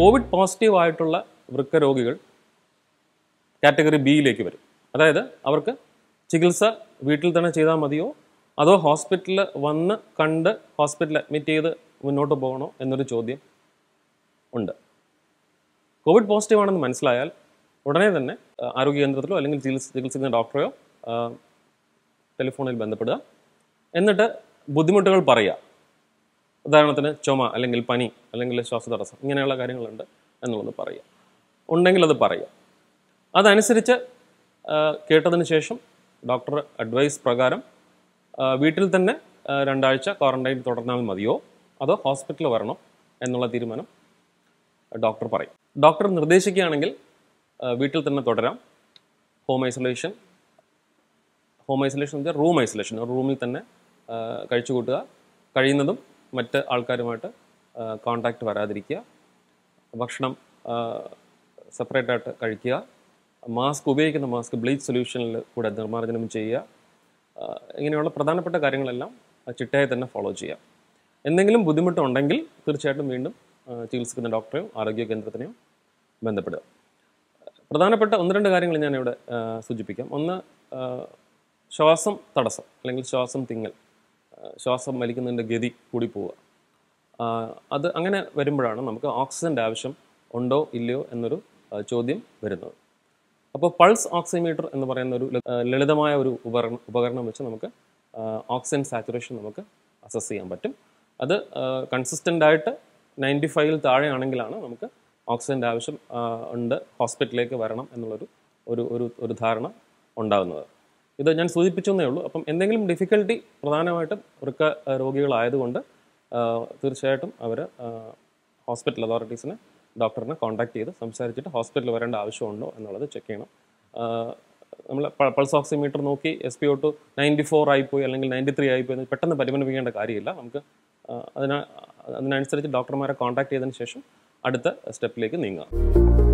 Covid positive ആയിട്ടുള്ള വൃക്ക രോഗികൾ കാറ്റഗറി ബിയിലേക്ക് വരും അതായത് അവർക്ക് ചികിത്സ വീട്ടിൽ തന്നെ ചെയ്താൽ മതിയോ അതോ ഹോസ്പിറ്റലിൽ വന്ന് കണ്ട് ഹോസ്പിറ്റലിൽ അഡ്മിറ്റ് ചെയ്ത് മുന്നോട്ട് പോകണോ എന്നൊരു ചോദ്യം ഉണ്ട് കോവിഡ് പോസിറ്റീവ് ആണെന്ന് മനസ്സിലായാൽ ഉടനെ തന്നെ ആ, ആരോഗ്യ കേന്ദ്രത്തിലോ അല്ലെങ്കിൽ ചികിത്സ ചികിത്സിക്കുന്ന ഡോക്ടറെയോ ആ, ടെലിഫോണിൽ ബന്ധപ്പെടുക എന്നിട്ട് ബുദ്ധിമുട്ടുകൾ പറയുക ഉദാഹരണത്തിന് ചുമ അല്ലെങ്കിൽ പനി അല്ലെങ്കിൽ ശ്വാസതടസ്സം ഇങ്ങനെയുള്ള കാര്യങ്ങളുണ്ട് എന്നുള്ളത് പറയുക ഉണ്ടെങ്കിൽ അത് പറയുക അതനുസരിച്ച് ആ, കേട്ടതിന് ശേഷം ഡോക്ടർ അഡ്വൈസ് പ്രകാരം ആ, വീട്ടിൽ തന്നെ ആ, രണ്ടാഴ്ച ക്വാറന്റൈൻ തുടർന്നാൽ മതിയോ അതോ ഹോസ്പിറ്റലിൽ വരണോ എന്നുള്ള തീരുമാനം ഡോക്ടർ പറയും ഡോക്ടർ നിർദ്ദേശിക്കുകയാണെങ്കിൽ ആ, വീട്ടിൽ തന്നെ തുടരാം ഹോം ഐസൊലേഷൻ ഹോം ഐസൊലേഷൻ എന്ന് വെച്ചാൽ റൂം ഐസൊലേഷൻ റൂമിൽ തന്നെ ആ, കഴിച്ചു കൂട്ടുക കഴിയുന്നതും മറ്റ് ആൾക്കാരുമായിട്ട് കോണ്ടാക്ട് വരാതിരിക്കുക ഭക്ഷണം സെപ്പറേറ്റ് ആയിട്ട് കഴിക്കുക മാസ്ക് ഉപയോഗിക്കുന്ന മാസ്ക് ബ്ലീച്ച് സൊല്യൂഷനിൽ കൂടെ നിർമ്മാർജ്ജനം ചെയ്യുക ആ, ഇങ്ങനെയുള്ള പ്രധാനപ്പെട്ട കാര്യങ്ങളെല്ലാം ആ ചിട്ടയായി തന്നെ ഫോളോ ചെയ്യുക എന്തെങ്കിലും ബുദ്ധിമുട്ടുണ്ടെങ്കിൽ തീർച്ചയായിട്ടും വീണ്ടും ആ, ചികിത്സിക്കുന്ന ഡോക്ടറെയോ ആരോഗ്യ കേന്ദ്രത്തിനെയോ ബന്ധപ്പെടുക പ്രധാനപ്പെട്ട ഒന്ന് രണ്ട് കാര്യങ്ങൾ ഞാനിവിടെ ആ, സൂചിപ്പിക്കാം ഒന്ന് ആ, ശ്വാസം തടസ്സം അല്ലെങ്കിൽ ശ്വാസം തിങ്ങൽ ആ, ശ്വാസം വലിക്കുന്നതിൻ്റെ ഗതി കൂടി പോവുക ആ, അത് അങ്ങനെ വരുമ്പോഴാണ് നമുക്ക് ഓക്സിജൻ്റെ ആവശ്യം ഉണ്ടോ ഇല്ലയോ എന്നൊരു ആ, ചോദ്യം വരുന്നത് അപ്പോൾ പൾസ് ഓക്സിമീറ്റർ എന്ന് പറയുന്ന ഒരു ല- ആ, ലളിതമായ ഒരു ഉപകരണം ഉപകരണം വെച്ച് നമുക്ക് ഓക്സിജൻ സാച്ചുറേഷൻ നമുക്ക് അസസ് ചെയ്യാൻ പറ്റും അത് കൺസിസ്റ്റൻ്റ് ആയിട്ട് നയൻറ്റി ഫൈവിൽ താഴെയാണെങ്കിലാണ് നമുക്ക് ഓക്സിജൻ്റെ ആവശ്യം ആ, ഉണ്ട് ഹോസ്പിറ്റലിലേക്ക് വരണം എന്നുള്ളൊരു ഒരു ഒരു ഒരു ധാരണ ഉണ്ടാകുന്നത് ഇത് ഞാൻ സൂചിപ്പിച്ചെന്നേ ഉള്ളൂ അപ്പം എന്തെങ്കിലും ഡിഫിക്കൽട്ടി പ്രധാനമായിട്ടും വൃക്ക ആ, രോഗികളായതുകൊണ്ട് ആ, തീർച്ചയായിട്ടും അവർ ഹോസ്പിറ്റൽ അതോറിറ്റീസിനെ ഡോക്ടറിനെ കോൺടാക്ട് ചെയ്ത് സംസാരിച്ചിട്ട് ഹോസ്പിറ്റലിൽ വരേണ്ട ആവശ്യമുണ്ടോ എന്നുള്ളത് ചെക്ക് ചെയ്യണം നമ്മൾ പൾസ് ഓക്സിമീറ്റർ നോക്കി S P O two ninety four ആയിപ്പോയി അല്ലെങ്കിൽ നയൻറ്റി ത്രീ ആയിപ്പോയി എന്ന് പെട്ടെന്ന് പരിഗണിപ്പിക്കേണ്ട കാര്യമില്ല നമുക്ക് ആ, അതിന അതിനനുസരിച്ച് ഡോക്ടർമാരെ കോൺടാക്ട് ചെയ്തതിന് ശേഷം അടുത്ത സ്റ്റെപ്പിലേക്ക് നീങ്ങാം